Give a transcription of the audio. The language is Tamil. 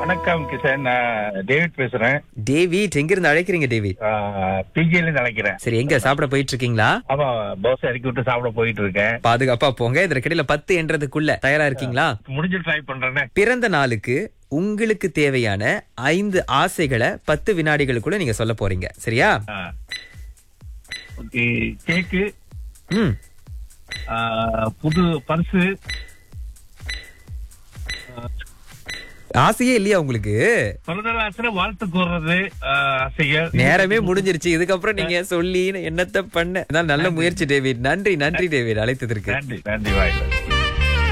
வணக்கம் கிஷன் நான் டேவிட் பேசுறேன் டேவிட் எங்க இருந்து அழைக்கிறீங்க டேவிட் பிஜில இருந்து அழைக்கிறேன் சரி எங்க சாப்பிட போயிட்டு இருக்கீங்களா ஆமா தோசை இறக்கி விட்டு சாப்பிட போயிட்டு இருக்கேன் பாதுகாப்பா போங்க இதற்கிடையில பத்து என்றதுக்குள்ள தயாரா இருக்கீங்களா முடிஞ்சு ட்ரை பண்றேனே பிறந்த நாளுக்கு உங்களுக்கு தேவையான ஐந்து ஆசைகளை பத்து வினாடிகளுக்குள்ள நீங்க சொல்ல போறீங்க சரியா ஓகே கேக்கு ம் புது பர்சு ஆசையே இல்லையா உங்களுக்கு பிறந்தநாள் வாழ்த்து கூறுறது ஆஹ், ஆசைகள் நேரமே முடிஞ்சிருச்சு இதுக்கப்புறம் நீங்க சொல்லி என்னத்த பண்ண அதான் நல்ல முயற்சி டேவிட் நன்றி நன்றி டேவிட் அழைத்ததற்கு நன்றி நன்றி வாய்ப்பு